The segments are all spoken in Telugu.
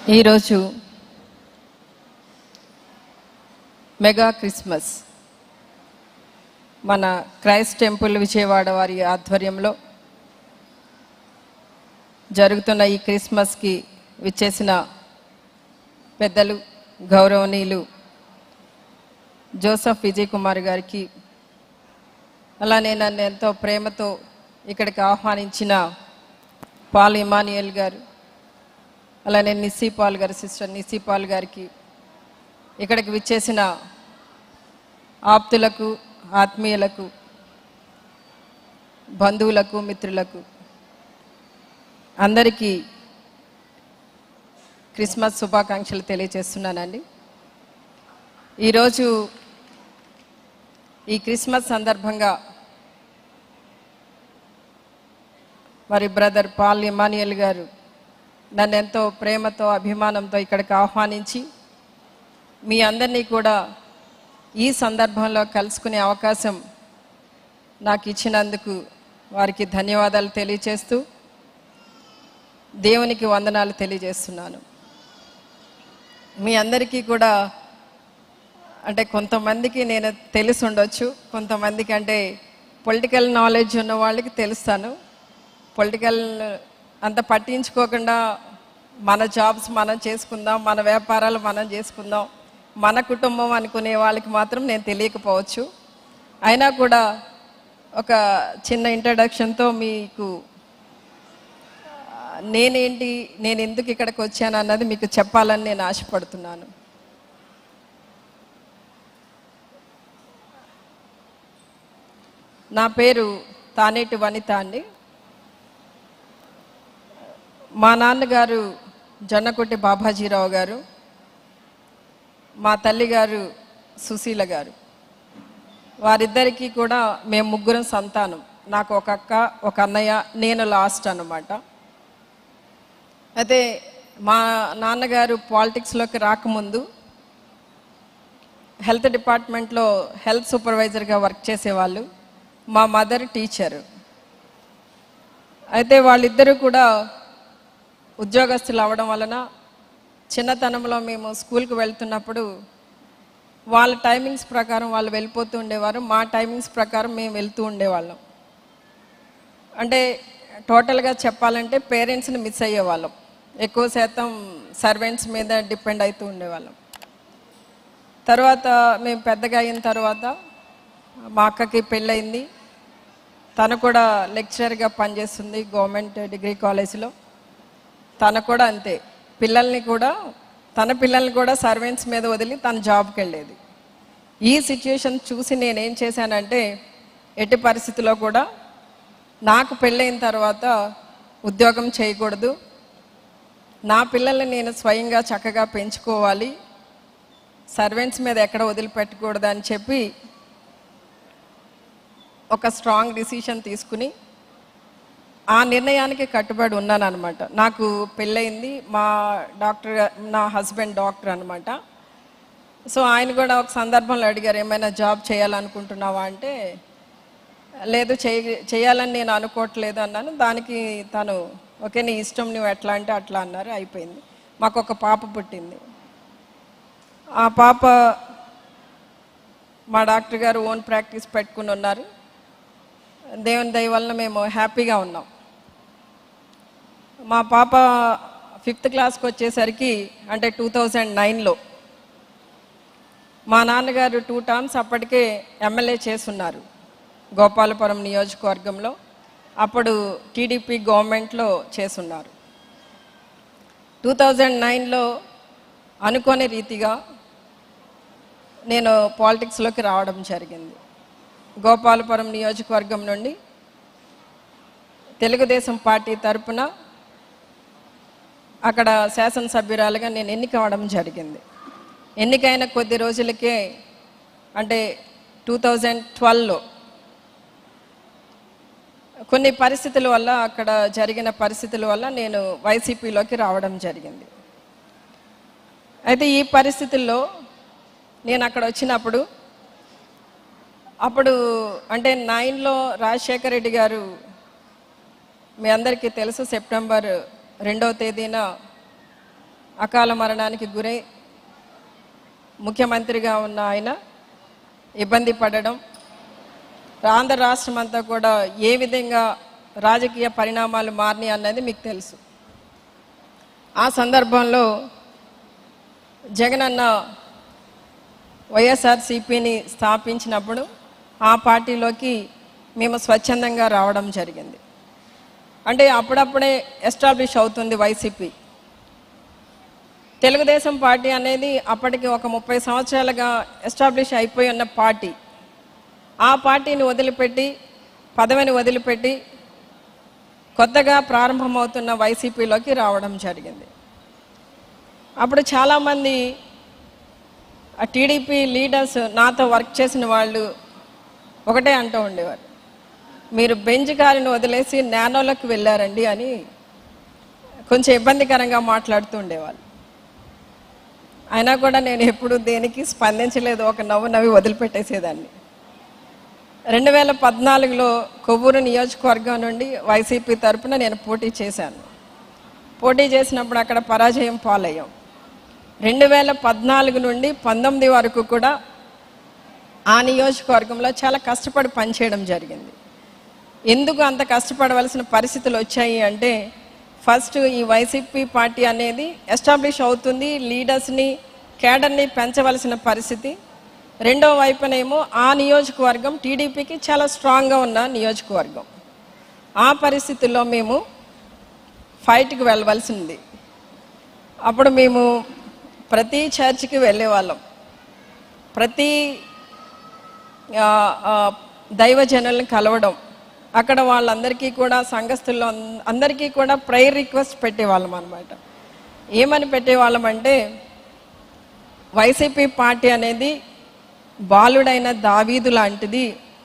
ఈరోజు మెగా క్రిస్మస్ మన క్రైస్ట్ టెంపుల్ విజయవాడ వారి ఆధ్వర్యంలో జరుగుతున్న ఈ క్రిస్మస్కి విచ్చేసిన పెద్దలు గౌరవనీయులు జోసఫ్ విజయ్ కుమార్ గారికి అలానే నన్ను ఎంతో ప్రేమతో ఇక్కడికి ఆహ్వానించిన పాల్ ఇమానియల్ గారు అలానే నిస్సీ పాల్ గారు సిస్టర్ నిస్సీ పాల్ గారికి ఇక్కడికి విచ్చేసిన ఆప్తులకు ఆత్మీయులకు బంధువులకు మిత్రులకు అందరికీ క్రిస్మస్ శుభాకాంక్షలు తెలియజేస్తున్నానండి ఈరోజు ఈ క్రిస్మస్ సందర్భంగా మరి బ్రదర్ పాల్ ఇమానియల్ గారు నన్ను ఎంతో ప్రేమతో అభిమానంతో ఇక్కడికి ఆహ్వానించి మీ అందరినీ కూడా ఈ సందర్భంలో కలుసుకునే అవకాశం నాకు ఇచ్చినందుకు వారికి ధన్యవాదాలు తెలియజేస్తూ దేవునికి వందనాలు తెలియజేస్తున్నాను మీ అందరికీ కూడా అంటే కొంతమందికి నేను తెలిసి ఉండొచ్చు కొంతమందికి అంటే పొలిటికల్ నాలెడ్జ్ ఉన్న వాళ్ళకి తెలుస్తాను పొలిటికల్ అంత పట్టించుకోకుండా మన జాబ్స్ మనం చేసుకుందాం మన వ్యాపారాలు మనం చేసుకుందాం మన కుటుంబం అనుకునే వాళ్ళకి మాత్రం నేను తెలియకపోవచ్చు అయినా కూడా ఒక చిన్న ఇంట్రడక్షన్తో మీకు ఆ, నేనేంటి నేను ఎందుకు ఇక్కడికి వచ్చాను అన్నది మీకు చెప్పాలని నేను ఆశపడుతున్నాను నా పేరు తానేటి వనిత అండి మా నాన్నగారు జొన్నకొట్టి బాబాజీరావు గారు మా తల్లిగారు సుశీల గారు వారిద్దరికీ కూడా మేము ముగ్గురం సంతానం నాకు ఒక అక్క ఒక అన్నయ్య నేను లాస్ట్ అన్నమాట అయితే మా నాన్నగారు పాలిటిక్స్లోకి రాకముందు హెల్త్ డిపార్ట్మెంట్లో హెల్త్ సూపర్వైజర్గా వర్క్ చేసేవాళ్ళు మా మదర్ టీచరు అయితే వాళ్ళిద్దరూ కూడా ఉద్యోగస్తులు అవడం వలన చిన్నతనంలో మేము స్కూల్కి వెళ్తున్నప్పుడు వాళ్ళ టైమింగ్స్ ప్రకారం వాళ్ళు వెళ్ళిపోతూ ఉండేవారు మా టైమింగ్స్ ప్రకారం మేము వెళ్తూ ఉండేవాళ్ళం అంటే టోటల్గా చెప్పాలంటే పేరెంట్స్ని మిస్ అయ్యేవాళ్ళం ఎక్కువ శాతం సర్వెంట్స్ మీద డిపెండ్ అవుతూ ఉండేవాళ్ళం తర్వాత మేము పెద్దగా అయిన తర్వాత మా అక్కకి పెళ్ళయింది తను కూడా లెక్చరర్గా పనిచేస్తుంది గవర్నమెంట్ డిగ్రీ కాలేజీలో తను కూడా అంతే పిల్లల్ని కూడా తన పిల్లల్ని కూడా సర్వెంట్స్ మీద వదిలి తన జాబ్కి వెళ్ళేది ఈ సిచ్యుయేషన్ చూసి నేనేం చేశానంటే ఎట్టి పరిస్థితిలో కూడా నాకు పెళ్ళైన తర్వాత ఉద్యోగం చేయకూడదు నా పిల్లల్ని నేను స్వయంగా చక్కగా పెంచుకోవాలి సర్వెంట్స్ మీద ఎక్కడ వదిలిపెట్టకూడదు అని చెప్పి ఒక స్ట్రాంగ్ డిసిషన్ తీసుకుని ఆ నిర్ణయానికి కట్టుబడి ఉన్నాను అనమాట నాకు పెళ్ళయింది మా డాక్టర్ గా- నా హస్బెండ్ డాక్టర్ అనమాట సో ఆయన కూడా ఒక సందర్భంలో అడిగారు ఏమైనా జాబ్ చేయాలనుకుంటున్నావా అంటే లేదు చేయ చేయాలని నేను అనుకోవట్లేదు అన్నాను దానికి తను ఓకే నీ ఇష్టం నువ్వు ఎట్లా అంటే అట్లా అన్నారు అయిపోయింది మాకు ఒక పాప పుట్టింది ఆ పాప మా డాక్టర్ గారు ఓన్ ప్రాక్టీస్ పెట్టుకుని ఉన్నారు దేవుని దయ వలన మేము హ్యాపీగా ఉన్నాం మా పాప ఫిఫ్త్ క్లాస్కి వచ్చేసరికి అంటే టూ థౌజండ్ నైన్లో మా నాన్నగారు టూ టర్మ్స్ అప్పటికే ఎమ్మెల్యే చేసున్నారు గోపాలపురం నియోజకవర్గంలో అప్పుడు టీడీపీ గవర్నమెంట్లో చేసున్నారు టూ థౌజండ్ నైన్లో అనుకోని రీతిగా నేను పాలిటిక్స్లోకి రావడం జరిగింది గోపాలపురం నియోజకవర్గం నుండి తెలుగుదేశం పార్టీ తరపున అక్కడ శాసనసభ్యురాలుగా నేను ఎన్నిక అవ్వడం జరిగింది ఎన్నికైన కొద్ది రోజులకే అంటే టూ థౌజండ్ ట్వెల్వ్లో కొన్ని పరిస్థితుల వల్ల అక్కడ జరిగిన పరిస్థితుల వల్ల నేను వైసీపీలోకి రావడం జరిగింది అయితే ఈ పరిస్థితుల్లో నేను అక్కడ వచ్చినప్పుడు అప్పుడు అంటే నైన్లో రాజశేఖర రెడ్డి గారు మీ అందరికీ తెలుసు సెప్టెంబర్ రెండవ తేదీన అకాల మరణానికి గురై ముఖ్యమంత్రిగా ఉన్న ఆయన ఇబ్బంది పడడం ఆంధ్ర రాష్ట్రం అంతా కూడా ఏ విధంగా రాజకీయ పరిణామాలు మారినాయి అన్నది మీకు తెలుసు ఆ సందర్భంలో జగనన్న వైఎస్ఆర్సిపిని స్థాపించినప్పుడు ఆ పార్టీలోకి మేము స్వచ్ఛందంగా రావడం జరిగింది అంటే అప్పుడప్పుడే ఎస్టాబ్లిష్ అవుతుంది వైసీపీ తెలుగుదేశం పార్టీ అనేది అప్పటికి ఒక ముప్పై సంవత్సరాలుగా ఎస్టాబ్లిష్ అయిపోయి ఉన్న పార్టీ ఆ పార్టీని వదిలిపెట్టి పదవిని వదిలిపెట్టి కొత్తగా ప్రారంభమవుతున్న వైసీపీలోకి రావడం జరిగింది అప్పుడు చాలామంది ఆ టీడీపీ లీడర్స్ నాతో వర్క్ చేసిన వాళ్ళు ఒకటే అంటూ ఉండేవారు మీరు బెంచ్ కారుని వదిలేసి నానోలోకి వెళ్ళారండి అని కొంచెం ఇబ్బందికరంగా మాట్లాడుతూ ఉండేవాళ్ళు అయినా కూడా నేను ఎప్పుడు దేనికి స్పందించలేదు ఒక నవ్వు నవ్వి వదిలిపెట్టేసేదాన్ని రెండు వేల పద్నాలుగులో కొవ్వూరు నియోజకవర్గం నుండి వైసీపీ తరపున నేను పోటీ చేశాను పోటీ చేసినప్పుడు అక్కడ పరాజయం పాలయ్యాం రెండు వేల పద్నాలుగు నుండి పంతొమ్మిది వరకు కూడా ఆ నియోజకవర్గంలో చాలా కష్టపడి పనిచేయడం జరిగింది ఎందుకు అంత కష్టపడవలసిన పరిస్థితులు వచ్చాయి అంటే ఫస్ట్ ఈ వైసీపీ పార్టీ అనేది ఎస్టాబ్లిష్ అవుతుంది లీడర్స్ని కేడర్ని పెంచవలసిన పరిస్థితి రెండో వైపునేమో ఆ నియోజకవర్గం టీడీపీకి చాలా స్ట్రాంగ్గా ఉన్న నియోజకవర్గం ఆ పరిస్థితుల్లో మేము ఫైట్కి వెళ్ళవలసింది అప్పుడు మేము ప్రతి చర్చికి వెళ్ళేవాళ్ళం ప్రతి ఆ, ఆ, దైవజనుల్ని కలవడం అక్కడ వాళ్ళందరికీ కూడా సంఘస్థుల్లో అం- అందరికీ కూడా ప్రేయర్ రిక్వెస్ట్ పెట్టేవాళ్ళం అనమాట ఏమని పెట్టేవాళ్ళం అంటే వైసీపీ పార్టీ అనేది బాలుడైన దావీదు లాంటిది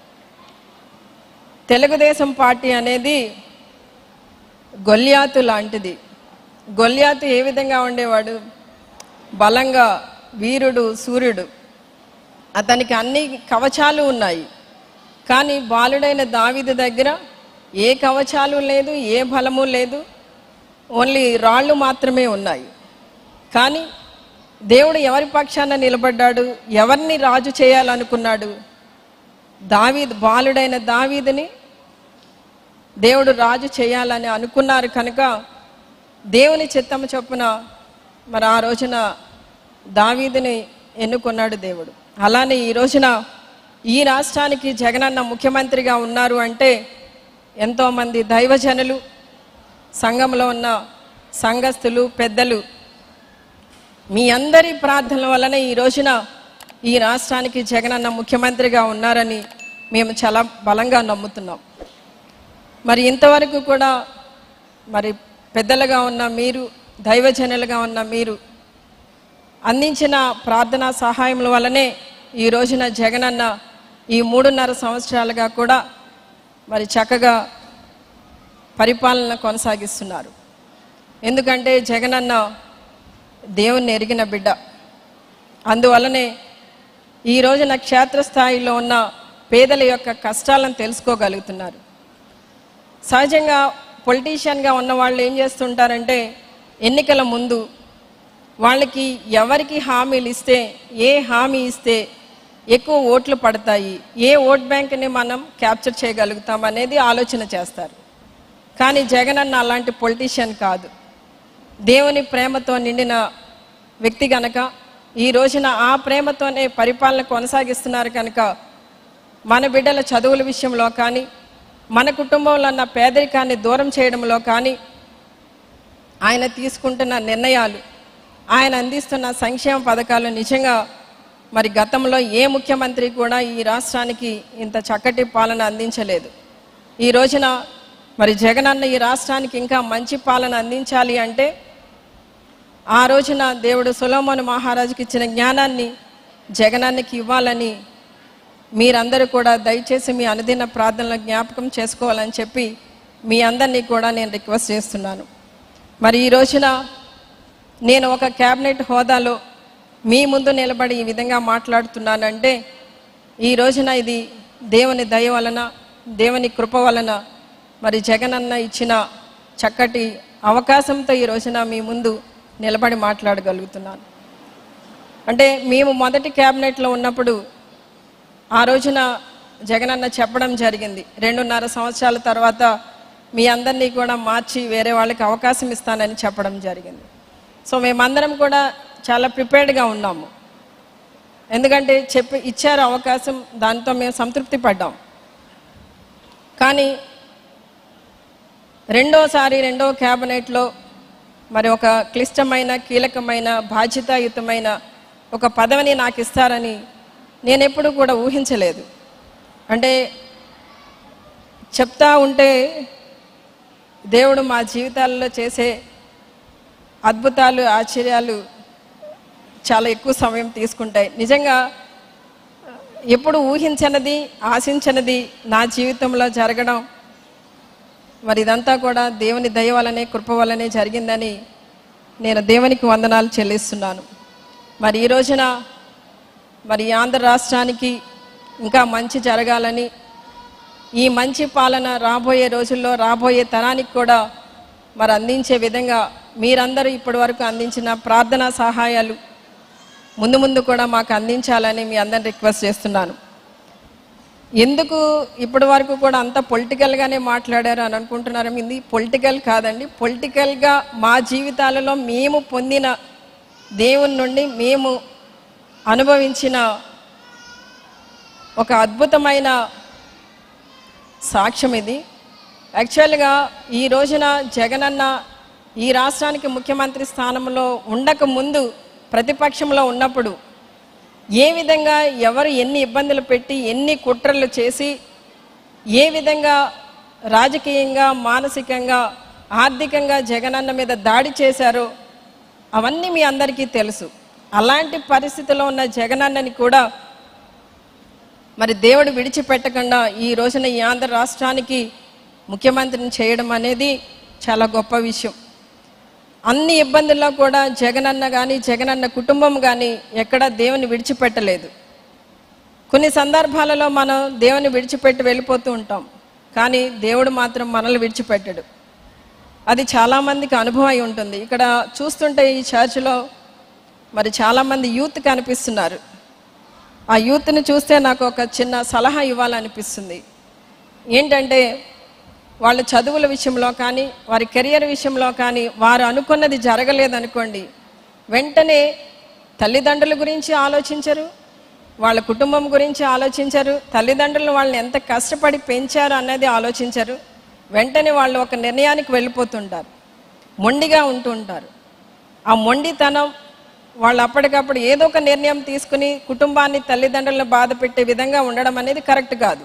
తెలుగుదేశం పార్టీ అనేది గొల్యాతు లాంటిది గొల్యాతు ఏ విధంగా ఉండేవాడు బలంగా వీరుడు సూర్యుడు అతనికి అన్ని కవచాలు ఉన్నాయి కానీ బాలుడైన దావీదు దగ్గర ఏ కవచాలు లేదు ఏ బలము లేదు ఓన్లీ రాళ్ళు మాత్రమే ఉన్నాయి కానీ దేవుడు ఎవరి పక్షాన నిలబడ్డాడు ఎవరిని రాజు చేయాలనుకున్నాడు దావీద్ బాలుడైన దావీదుని దేవుడు రాజు చేయాలని అనుకున్నారు కనుక దేవుని చిత్తము చొప్పున మరి ఆ రోజున దావీదుని ఎన్నుకున్నాడు దేవుడు అలానే ఈ రోజున ఈ రాష్ట్రానికి జగనన్న ముఖ్యమంత్రిగా ఉన్నారు అంటే ఎంతోమంది దైవజనులు సంఘంలో ఉన్న సంఘస్థులు పెద్దలు మీ అందరి ప్రార్థనల వలన ఈ రోజున ఈ రాష్ట్రానికి జగనన్న ముఖ్యమంత్రిగా ఉన్నారని మేము చాలా బలంగా నమ్ముతున్నాం మరి ఇంతవరకు కూడా మరి పెద్దలుగా ఉన్న మీరు దైవజనులుగా ఉన్న మీరు అందించిన ప్రార్థనా సహాయముల వల్లనే ఈ రోజున జగనన్న ఈ మూడున్నర సంవత్సరాలుగా కూడా మరి చక్కగా పరిపాలన కొనసాగిస్తున్నారు ఎందుకంటే జగనన్న దేవుణ్ణి ఎరిగిన బిడ్డ అందువల్లనే ఈ రోజున క్షేత్రస్థాయిలో ఉన్న పేదల యొక్క కష్టాలను తెలుసుకోగలుగుతున్నారు సహజంగా పొలిటీషియన్గా ఉన్న వాళ్ళు ఏం చేస్తుంటారంటే ఎన్నికల ముందు వాళ్ళకి ఎవరికి హామీలు ఇస్తే ఏ హామీ ఇస్తే ఎక్కువ ఓట్లు పడతాయి ఏ ఓట్ బ్యాంక్ని మనం క్యాప్చర్ చేయగలుగుతాం అనేది ఆలోచన చేస్తారు కానీ జగన్ అన్న అలాంటి పొలిటీషియన్ కాదు దేవుని ప్రేమతో నిండిన వ్యక్తి గనక ఈ రోజున ఆ ప్రేమతోనే పరిపాలన కొనసాగిస్తున్నారు కనుక మన బిడ్డల చదువుల విషయంలో కానీ మన కుటుంబంలో ఉన్న పేదరికాన్ని దూరం చేయడంలో కానీ ఆయన తీసుకుంటున్న నిర్ణయాలు ఆయన అందిస్తున్న సంక్షేమ పథకాలు నిజంగా మరి గతంలో ఏ ముఖ్యమంత్రి కూడా ఈ రాష్ట్రానికి ఇంత చక్కటి పాలన అందించలేదు ఈ రోజున మరి జగనన్న ఈ రాష్ట్రానికి ఇంకా మంచి పాలన అందించాలి అంటే ఆ రోజున దేవుడు సులోమోను మహారాజుకి ఇచ్చిన జ్ఞానాన్ని జగనానికి ఇవ్వాలని మీరందరూ కూడా దయచేసి మీ అనుదిన ప్రార్థనలో జ్ఞాపకం చేసుకోవాలని చెప్పి మీ అందరినీ కూడా నేను రిక్వెస్ట్ చేస్తున్నాను మరి ఈ రోజున నేను ఒక క్యాబినెట్ హోదాలో మీ ముందు నిలబడి ఈ విధంగా మాట్లాడుతున్నానంటే ఈ రోజున ఇది దేవుని దయ వలన దేవుని కృప వలన మరి జగనన్న ఇచ్చిన చక్కటి అవకాశంతో ఈ రోజున మీ ముందు నిలబడి మాట్లాడగలుగుతున్నాను అంటే మేము మొదటి క్యాబినెట్లో ఉన్నప్పుడు ఆ రోజున జగనన్న చెప్పడం జరిగింది రెండున్నర సంవత్సరాల తర్వాత మీ అందరినీ కూడా మార్చి వేరే వాళ్ళకి అవకాశం ఇస్తానని చెప్పడం జరిగింది సో మేమందరం కూడా చాలా ప్రిపేర్డ్గా ఉన్నాము ఎందుకంటే చెప్పి ఇచ్చారు అవకాశం దాంతో మేము సంతృప్తి పడ్డాం కానీ రెండోసారి రెండో క్యాబినెట్లో మరి ఒక క్లిష్టమైన కీలకమైన బాధ్యతాయుతమైన ఒక పదవిని నాకు ఇస్తారని నేను ఎప్పుడు కూడా ఊహించలేదు అంటే చెప్తా ఉంటే దేవుడు మా జీవితాల్లో చేసే అద్భుతాలు ఆశ్చర్యాలు చాలా ఎక్కువ సమయం తీసుకుంటాయి నిజంగా ఎప్పుడు ఊహించనిది ఆశించనిది నా జీవితంలో జరగడం మరి ఇదంతా కూడా దేవుని దయ వలనే కృప వలనే జరిగిందని నేను దేవునికి వందనాలు చెల్లిస్తున్నాను మరి ఈ రోజున మరి ఈ ఆంధ్ర రాష్ట్రానికి ఇంకా మంచి జరగాలని ఈ మంచి పాలన రాబోయే రోజుల్లో రాబోయే తరానికి కూడా మరి అందించే విధంగా మీరందరూ ఇప్పటి వరకు అందించిన ప్రార్థనా సహాయాలు ముందు ముందు కూడా మాకు అందించాలని మీ అందరిని రిక్వెస్ట్ చేస్తున్నాను ఎందుకు ఇప్పటి వరకు కూడా అంత పొలిటికల్గానే మాట్లాడారు అని అనుకుంటున్నారు ఇది పొలిటికల్ కాదండి పొలిటికల్గా మా జీవితాలలో మేము పొందిన దేవుని నుండి మేము అనుభవించిన ఒక అద్భుతమైన సాక్ష్యం ఇది యాక్చువల్గా ఈ రోజున జగనన్న ఈ రాష్ట్రానికి ముఖ్యమంత్రి స్థానంలో ఉండక ముందు ప్రతిపక్షంలో ఉన్నప్పుడు ఏ విధంగా ఎవరు ఎన్ని ఇబ్బందులు పెట్టి ఎన్ని కుట్రలు చేసి ఏ విధంగా రాజకీయంగా మానసికంగా ఆర్థికంగా జగనన్న మీద దాడి చేశారో అవన్నీ మీ అందరికీ తెలుసు అలాంటి పరిస్థితిలో ఉన్న జగనన్నని కూడా మరి దేవుడు విడిచిపెట్టకుండా ఈ రోజున ఈ ఆంధ్ర రాష్ట్రానికి ముఖ్యమంత్రిని చేయడం అనేది చాలా గొప్ప విషయం అన్ని ఇబ్బందుల్లో కూడా జగనన్న కానీ జగనన్న కుటుంబం కానీ ఎక్కడ దేవుని విడిచిపెట్టలేదు కొన్ని సందర్భాలలో మనం దేవుని విడిచిపెట్టి వెళ్ళిపోతూ ఉంటాం కానీ దేవుడు మాత్రం మనల్ని విడిచిపెట్టడు అది చాలామందికి అనుభవం అయి ఉంటుంది ఇక్కడ చూస్తుంటే ఈ చర్చిలో మరి చాలామంది యూత్ కనిపిస్తున్నారు ఆ యూత్ని చూస్తే నాకు ఒక చిన్న సలహా ఇవ్వాలనిపిస్తుంది ఏంటంటే వాళ్ళ చదువుల విషయంలో కానీ వారి కెరియర్ విషయంలో కానీ వారు అనుకున్నది జరగలేదనుకోండి వెంటనే తల్లిదండ్రుల గురించి ఆలోచించరు వాళ్ళ కుటుంబం గురించి ఆలోచించరు తల్లిదండ్రులు వాళ్ళని ఎంత కష్టపడి పెంచారు అన్నది ఆలోచించరు వెంటనే వాళ్ళు ఒక నిర్ణయానికి వెళ్ళిపోతుంటారు మొండిగా ఉంటూ ఉంటారు ఆ మొండితనం వాళ్ళు అప్పటికప్పుడు ఏదో ఒక నిర్ణయం తీసుకుని కుటుంబాన్ని తల్లిదండ్రులను బాధ పెట్టే విధంగా ఉండడం అనేది కరెక్ట్ కాదు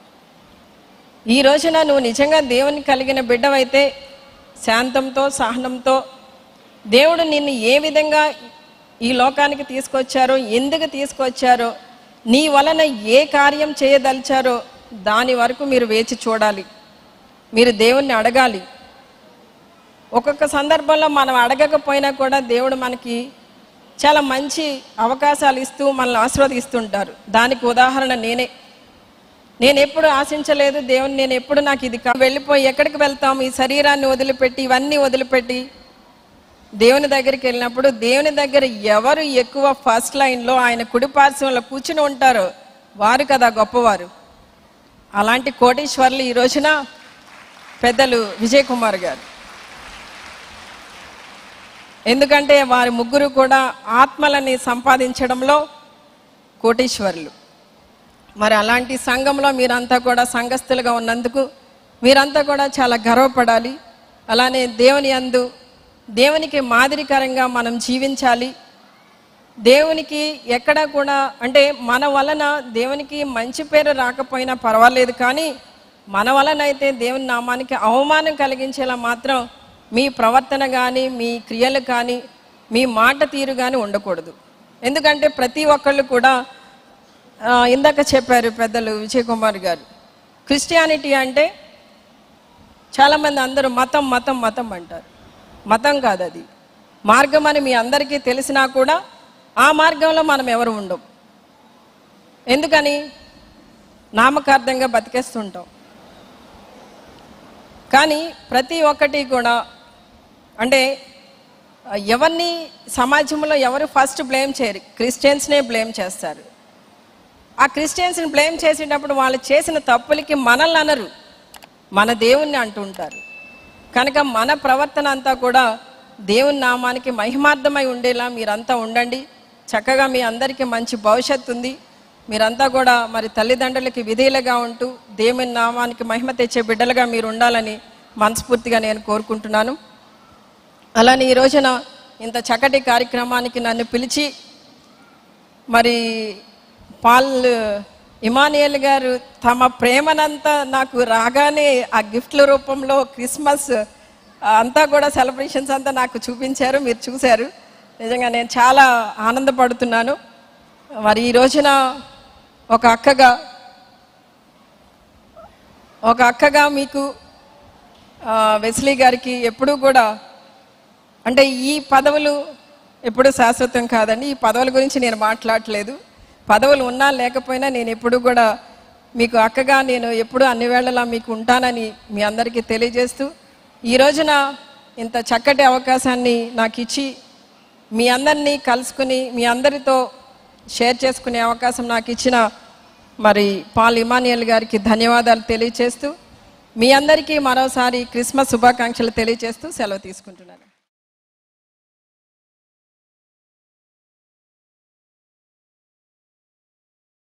ఈ రోజున నువ్వు నిజంగా దేవుని కలిగిన బిడ్డవైతే శాంతంతో సహనంతో దేవుడు నిన్ను ఏ విధంగా ఈ లోకానికి తీసుకొచ్చారో ఎందుకు తీసుకొచ్చారో నీ వలన ఏ కార్యం చేయదలిచారో దాని వరకు మీరు వేచి చూడాలి మీరు దేవుణ్ణి అడగాలి ఒక్కొక్క సందర్భంలో మనం అడగకపోయినా కూడా దేవుడు మనకి చాలా మంచి అవకాశాలు ఇస్తూ మనల్ని ఆశీర్వదిస్తుంటారు దానికి ఉదాహరణ నేనే నేను ఎప్పుడు ఆశించలేదు దేవుని నేను ఎప్పుడు నాకు ఇది కా- వెళ్ళిపోయి ఎక్కడికి వెళ్తాం ఈ శరీరాన్ని వదిలిపెట్టి ఇవన్నీ వదిలిపెట్టి దేవుని దగ్గరికి వెళ్ళినప్పుడు దేవుని దగ్గర ఎవరు ఎక్కువ ఫస్ట్ లైన్లో ఆయన కుడి పార్శ్వంలో కూర్చుని ఉంటారో వారు కదా గొప్పవారు అలాంటి కోటీశ్వర్లు ఈ రోజున పెద్దలు విజయ్ కుమార్ గారు ఎందుకంటే వారి ముగ్గురు కూడా ఆత్మలని సంపాదించడంలో కోటీశ్వరులు మరి అలాంటి సంఘంలో మీరంతా కూడా సంఘస్థులుగా ఉన్నందుకు మీరంతా కూడా చాలా గర్వపడాలి అలానే దేవుని అందు దేవునికి మాదిరికరంగా మనం జీవించాలి దేవునికి ఎక్కడ కూడా అంటే మన వలన దేవునికి మంచి పేరు రాకపోయినా పర్వాలేదు కానీ మన వలన అయితే దేవుని నామానికి అవమానం కలిగించేలా మాత్రం మీ ప్రవర్తన కానీ మీ క్రియలు కానీ మీ మాట తీరు కానీ ఉండకూడదు ఎందుకంటే ప్రతి ఒక్కళ్ళు కూడా ఆ, ఇందాక చెప్పారు పెద్దలు విజయ్ కుమార్ గారు క్రిస్టియానిటీ అంటే చాలామంది అందరూ మతం మతం మతం అంటారు మతం కాదు అది మార్గం అని మీ అందరికీ తెలిసినా కూడా ఆ మార్గంలో మనం ఎవరు ఉండం ఎందుకని నామకార్థంగా బతికేస్తుంటాం కానీ ప్రతి ఒక్కటి కూడా అంటే ఎవరిని సమాజంలో ఎవరు ఫస్ట్ బ్లేమ్ చేయరు క్రిస్టియన్స్నే బ్లేమ్ చేస్తారు ఆ క్రిస్టియన్స్ని బ్లేమ్ చేసేటప్పుడు వాళ్ళు చేసిన తప్పులకి మనల్ని అనరు మన దేవుణ్ణి అంటుంటారు కనుక మన ప్రవర్తన అంతా కూడా దేవుని నామానికి మహిమార్థమై ఉండేలా మీరంతా ఉండండి చక్కగా మీ అందరికీ మంచి భవిష్యత్తు ఉంది మీరంతా కూడా మరి తల్లిదండ్రులకి విధేయులుగా ఉంటూ దేవుని నామానికి మహిమ తెచ్చే బిడ్డలుగా మీరు ఉండాలని మనస్ఫూర్తిగా నేను కోరుకుంటున్నాను అలానే ఈ రోజున ఇంత చక్కటి కార్యక్రమానికి నన్ను పిలిచి మరి పాల్ ఇమానియల్ గారు తమ ప్రేమనంతా నాకు రాగానే ఆ గిఫ్ట్ల రూపంలో క్రిస్మస్ అంతా కూడా సెలబ్రేషన్స్ అంతా నాకు చూపించారు మీరు చూశారు నిజంగా నేను చాలా ఆనందపడుతున్నాను మరి ఈ రోజున ఒక అక్కగా ఒక అక్కగా మీకు ఆ, వెస్లీ గారికి ఎప్పుడూ కూడా అంటే ఈ పదవులు ఎప్పుడు శాశ్వతం కాదండి ఈ పదవుల గురించి నేను మాట్లాడట్లేదు పదవులు ఉన్నా లేకపోయినా నేను ఎప్పుడు కూడా మీకు అక్కగా నేను ఎప్పుడు అన్ని వేళలా మీకు ఉంటానని మీ అందరికీ తెలియజేస్తూ ఈ రోజున ఇంత చక్కటి అవకాశాన్ని నాకు ఇచ్చి మీ అందరినీ కలుసుకుని మీ అందరితో షేర్ చేసుకునే అవకాశం నాకు ఇచ్చిన మరి పాల్ ఇమానియల్ గారికి ధన్యవాదాలు తెలియజేస్తూ మీ అందరికీ మరోసారి క్రిస్మస్ శుభాకాంక్షలు తెలియజేస్తూ సెలవు తీసుకుంటున్నాను